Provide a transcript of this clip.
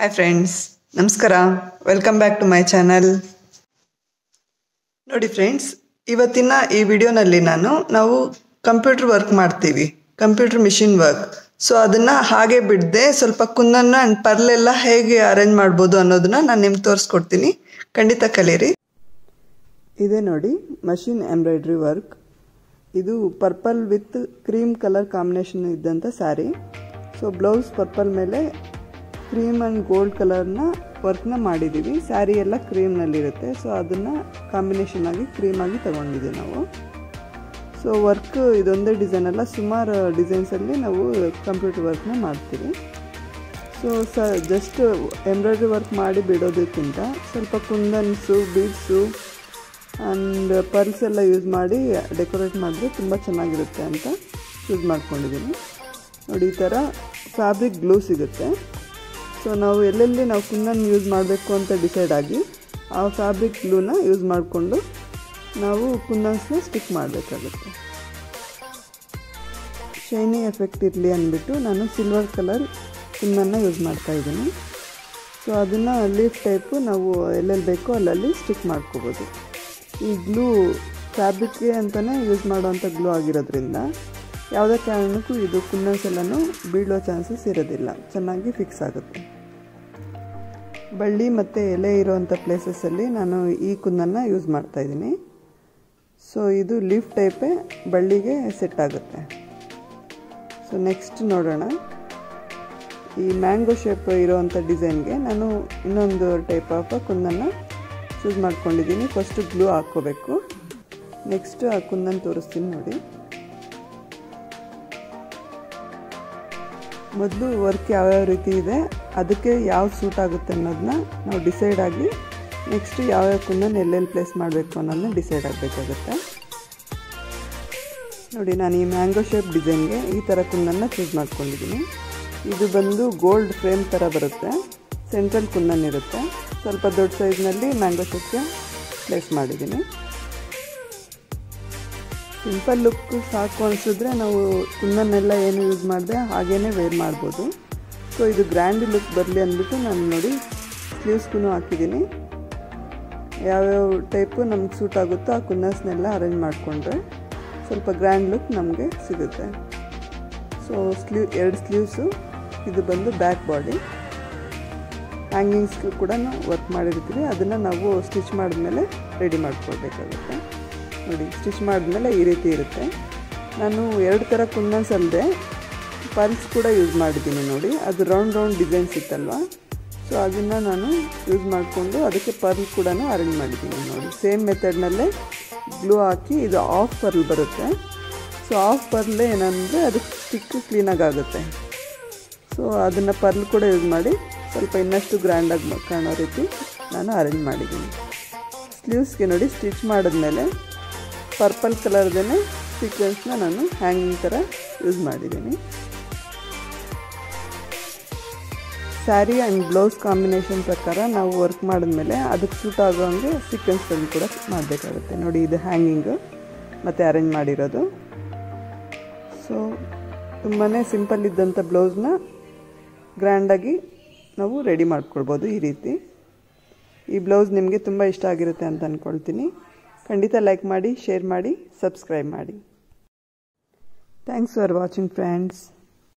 hi friends ನಮಸ್ಕಾರ welcome back to my channel ನೋಡಿ friends ಇವತ್ತಿನ ಈ ವಿಡಿಯೋನಲ್ಲಿ ನಾನು ನಾವು ಕಂಪ್ಯೂಟರ್ ವರ್ಕ್ ಮಾಡ್ತೀವಿ ಕಂಪ್ಯೂಟರ್ ಮಿಷಿನ್ ವರ್ಕ್ ಸೊ ಅದನ್ನು ಹಾಗೆ ಬಿಡದೆ ಸ್ವಲ್ಪ ಕುಂದನ್ನು ಆ್ಯಂಡ್ ಪರ್ಲೆಲ್ಲ ಹೇಗೆ ಅರೇಂಜ್ ಮಾಡ್ಬೋದು ಅನ್ನೋದನ್ನ ನಾನು ನಿಮ್ಗೆ ತೋರಿಸ್ಕೊಡ್ತೀನಿ ಖಂಡಿತ ಕಲೀರಿ ಇದೆ ನೋಡಿ ಮಷಿನ್ ಎಂಬ್ರಾಯ್ಡ್ರಿ ವರ್ಕ್ ಇದು purple with cream colour combination ಇದ್ದಂಥ ಸ್ಯಾರಿ ಸೊ ಬ್ಲೌಸ್ ಪರ್ಪಲ್ ಮೇಲೆ ಕ್ರೀಮ್ ಆ್ಯಂಡ್ ಗೋಲ್ಡ್ ಕಲರ್ನ ವರ್ಕ್ನ ಮಾಡಿದ್ದೀವಿ ಸ್ಯಾರಿ ಎಲ್ಲ ಕ್ರೀಮ್ನಲ್ಲಿರುತ್ತೆ ಸೊ ಅದನ್ನು ಕಾಂಬಿನೇಷನ್ ಆಗಿ ಕ್ರೀಮಾಗಿ ತೊಗೊಂಡಿದ್ದೀವಿ ನಾವು ಸೊ ವರ್ಕ್ ಇದೊಂದೇ ಡಿಸೈನ್ ಅಲ್ಲ ಸುಮಾರು ಡಿಸೈನ್ಸಲ್ಲಿ ನಾವು ಕಂಪ್ಯೂಟರ್ ವರ್ಕ್ನ ಮಾಡ್ತೀವಿ ಸೊ ಸ ಜಸ್ಟ್ ಎಂಬ್ರಾಯ್ಡ್ರಿ ವರ್ಕ್ ಮಾಡಿ ಬಿಡೋದಕ್ಕಿಂತ ಸ್ವಲ್ಪ ಕುಂದನ್ಸು ಬೀಡ್ಸು ಆ್ಯಂಡ್ ಪರ್ಲ್ಸ್ ಎಲ್ಲ ಯೂಸ್ ಮಾಡಿ ಡೆಕೋರೇಟ್ ಮಾಡಿದ್ರೆ ತುಂಬ ಚೆನ್ನಾಗಿರುತ್ತೆ ಅಂತ ಯೂಸ್ ಮಾಡ್ಕೊಂಡಿದ್ದೀನಿ ನೋಡಿ ಈ ಥರ ಫ್ಯಾಬ್ರಿಕ್ ಗ್ಲೂ ಸಿಗುತ್ತೆ ಸೊ ನಾವು ಎಲ್ಲೆಲ್ಲಿ ನಾವು ಕುಂದನ್ ಯೂಸ್ ಮಾಡಬೇಕು ಅಂತ ಡಿಸೈಡ್ ಆಗಿ ಆ ಫ್ಯಾಬ್ರಿಕ್ ಗ್ಲೂನ ಯೂಸ್ ಮಾಡಿಕೊಂಡು ನಾವು ಕುಂದನ್ಸ್ನ ಸ್ಟಿಕ್ ಮಾಡಬೇಕಾಗುತ್ತೆ ಶೈನಿ ಎಫೆಕ್ಟ್ ಇರಲಿ ಅಂದ್ಬಿಟ್ಟು ನಾನು ಸಿಲ್ವರ್ ಕಲರ್ ಕುಂದನ್ನ ಯೂಸ್ ಮಾಡ್ತಾ ಇದ್ದೀನಿ ಸೊ ಅದನ್ನು ಲೀಫ್ ಟೈಪು ನಾವು ಎಲ್ಲೆಲ್ಲಿ ಬೇಕೋ ಅಲ್ಲಲ್ಲಿ ಸ್ಟಿಕ್ ಮಾಡ್ಕೋಬೋದು ಈ ಗ್ಲೂ ಫ್ಯಾಬ್ರಿಕ್ಗೆ ಅಂತಲೇ ಯೂಸ್ ಮಾಡೋವಂಥ ಗ್ಲೂ ಆಗಿರೋದ್ರಿಂದ ಯಾವುದೇ ಕಾರಣಕ್ಕೂ ಇದು ಕುಂದನ್ಸ್ ಎಲ್ಲನೂ ಬೀಳೋ ಚಾನ್ಸಸ್ ಇರೋದಿಲ್ಲ ಚೆನ್ನಾಗಿ ಫಿಕ್ಸ್ ಆಗುತ್ತೆ ಬಳ್ಳಿ ಮತ್ತು ಎಲೆ ಇರೋವಂಥ ಪ್ಲೇಸಸ್ಸಲ್ಲಿ ನಾನು ಈ ಕುಂದನ್ನು ಯೂಸ್ ಮಾಡ್ತಾಯಿದ್ದೀನಿ ಸೊ ಇದು ಲೀಫ್ ಟೈಪೇ ಬಳ್ಳಿಗೆ ಸೆಟ್ ಆಗುತ್ತೆ ಸೊ ನೆಕ್ಸ್ಟ್ ನೋಡೋಣ ಈ ಮ್ಯಾಂಗೋ ಶೇಪ್ ಇರೋವಂಥ ಡಿಸೈನ್ಗೆ ನಾನು ಇನ್ನೊಂದು ಟೈಪ್ ಆಫ್ ಕುಂದನ್ನು ಚೂಸ್ ಮಾಡ್ಕೊಂಡಿದ್ದೀನಿ ಫಸ್ಟು ಗ್ಲೂ ಹಾಕ್ಕೋಬೇಕು ನೆಕ್ಸ್ಟ್ ಆ ಕುಂದನ್ನು ತೋರಿಸ್ತೀನಿ ನೋಡಿ ಮೊದಲು ವರ್ಕ್ ಯಾವ್ಯಾವ ರೀತಿ ಇದೆ ಅದಕ್ಕೆ ಯಾವ ಸೂಟ್ ಆಗುತ್ತೆ ಅನ್ನೋದನ್ನ ನಾವು ಡಿಸೈಡ್ ಆಗಿ ನೆಕ್ಸ್ಟ್ ಯಾವ್ಯಾವ ಕುಂದನ್ನು ಎಲ್ಲೆಲ್ಲಿ ಪ್ಲೇಸ್ ಮಾಡಬೇಕು ಅನ್ನೋದನ್ನ ಡಿಸೈಡ್ ಆಗಬೇಕಾಗುತ್ತೆ ನೋಡಿ ನಾನು ಈ ಮ್ಯಾಂಗೋ ಶೇಪ್ ಡಿಸೈನ್ಗೆ ಈ ಥರ ಕುಂದನ್ನು ಚೂಸ್ ಮಾಡ್ಕೊಂಡಿದ್ದೀನಿ ಇದು ಬಂದು ಗೋಲ್ಡ್ ಫ್ರೇಮ್ ಥರ ಬರುತ್ತೆ ಸೆಂಟ್ರಲ್ ಕುಂದನ್ ಇರುತ್ತೆ ಸ್ವಲ್ಪ ದೊಡ್ಡ ಸೈಜ್ನಲ್ಲಿ ಮ್ಯಾಂಗೋ ಶೇಪ್ಗೆ ಪ್ಲೇಸ್ ಮಾಡಿದ್ದೀನಿ ಸಿಂಪಲ್ ಲುಕ್ ಸಾಕು ಅನಿಸಿದ್ರೆ ನಾವು ಕುಂದನ್ನೆಲ್ಲ ಏನು ಯೂಸ್ ಮಾಡಿದೆ ಹಾಗೇ ವೇರ್ ಮಾಡ್ಬೋದು ಸೊ ಇದು ಗ್ರ್ಯಾಂಡ್ ಲುಕ್ ಬರಲಿ ಅಂದ್ಬಿಟ್ಟು ನಾನು ನೋಡಿ ಸ್ಲೀವ್ಸ್ಗೂ ಹಾಕಿದ್ದೀನಿ ಯಾವ್ಯಾವ ಟೈಪು ನಮ್ಗೆ ಸೂಟ್ ಆಗುತ್ತೋ ಆ ಕುಂದನ್ಸ್ನೆಲ್ಲ ಅರೇಂಜ್ ಮಾಡಿಕೊಂಡ್ರೆ ಸ್ವಲ್ಪ ಗ್ರ್ಯಾಂಡ್ ಲುಕ್ ನಮಗೆ ಸಿಗುತ್ತೆ ಸೊ ಸ್ಲೀವ್ ಎರಡು ಸ್ಲೀವ್ಸು ಇದು ಬಂದು ಬ್ಯಾಕ್ ಬಾಡಿ ಹ್ಯಾಂಗಿಂಗ್ಸ್ಗೂ ಕೂಡ ವರ್ಕ್ ಮಾಡಿರ್ತೀವಿ ಅದನ್ನು ನಾವು ಸ್ಟಿಚ್ ಮಾಡಿದ್ಮೇಲೆ ರೆಡಿ ಮಾಡ್ಕೊಳ್ಬೇಕಾಗುತ್ತೆ ನೋಡಿ ಸ್ಟಿಚ್ ಮಾಡಿದ್ಮೇಲೆ ಈ ರೀತಿ ಇರುತ್ತೆ ನಾನು ಎರಡು ಥರ ಕುಂದನ್ಸ್ ಅಲ್ಲದೆ ಪಲ್ಸ್ ಕೂಡ ಯೂಸ್ ಮಾಡಿದ್ದೀನಿ ನೋಡಿ ಅದು ರೌಂಡ್ ರೌಂಡ್ ಡಿಸೈನ್ಸ್ ಇತ್ತಲ್ವ ಸೊ ಅದನ್ನು ನಾನು ಯೂಸ್ ಮಾಡಿಕೊಂಡು ಅದಕ್ಕೆ ಪರ್ಲ್ ಕೂಡ ಅರೇಂಜ್ ಮಾಡಿದ್ದೀನಿ ನೋಡಿ ಸೇಮ್ ಮೆಥಡ್ನಲ್ಲೇ ಗ್ಲೂ ಹಾಕಿ ಇದು ಆಫ್ ಪರ್ಲ್ ಬರುತ್ತೆ ಸೊ ಆಫ್ ಪರ್ಲ್ ಏನಂದರೆ ಅದಕ್ಕೆ ಸ್ಟಿಕ್ ಕ್ಲೀನಾಗಿ ಆಗುತ್ತೆ ಸೊ ಅದನ್ನು ಪರ್ಲ್ ಕೂಡ ಯೂಸ್ ಮಾಡಿ ಸ್ವಲ್ಪ ಇನ್ನಷ್ಟು ಗ್ರ್ಯಾಂಡಾಗಿ ಕಾಣೋ ರೀತಿ ನಾನು ಅರೇಂಜ್ ಮಾಡಿದ್ದೀನಿ ಸ್ಲೀವ್ಸ್ಗೆ ನೋಡಿ ಸ್ಟಿಚ್ ಮಾಡಿದ್ಮೇಲೆ ಪರ್ಪಲ್ ಕಲರ್ದೇ ಸೀಕ್ವೆನ್ಸ್ನ ನಾನು ಹ್ಯಾಂಗಿಂಗ್ ಥರ ಯೂಸ್ ಮಾಡಿದ್ದೀನಿ ಸ್ಯಾರಿ ಆ್ಯಂಡ್ ಬ್ಲೌಸ್ ಕಾಂಬಿನೇಷನ್ ಪ್ರಕಾರ ನಾವು ವರ್ಕ್ ಮಾಡಿದ್ಮೇಲೆ ಅದಕ್ಕೆ ಸೂಟ್ ಆಗೋ ಹಂಗೆ ಸೀಕ್ವೆನ್ಸ್ಗಳನ್ನು ಕೂಡ ಮಾಡಬೇಕಾಗುತ್ತೆ ನೋಡಿ ಇದು ಹ್ಯಾಂಗಿಂಗು ಮತ್ತು ಅರೇಂಜ್ ಮಾಡಿರೋದು ಸೊ ತುಂಬಾ ಸಿಂಪಲ್ ಇದ್ದಂಥ ಬ್ಲೌಸ್ನ ಗ್ರ್ಯಾಂಡಾಗಿ ನಾವು ರೆಡಿ ಮಾಡ್ಕೊಳ್ಬೋದು ಈ ರೀತಿ ಈ ಬ್ಲೌಸ್ ನಿಮಗೆ ತುಂಬ ಇಷ್ಟ ಆಗಿರುತ್ತೆ ಅಂತ ಅಂದ್ಕೊಳ್ತೀನಿ ಖಂಡಿತ ಲೈಕ್ ಮಾಡಿ ಶೇರ್ ಮಾಡಿ ಸಬ್ಸ್ಕ್ರೈಬ್ ಮಾಡಿ ಥ್ಯಾಂಕ್ಸ್ ಫಾರ್ ವಾಚಿಂಗ್ ಫ್ರೆಂಡ್ಸ್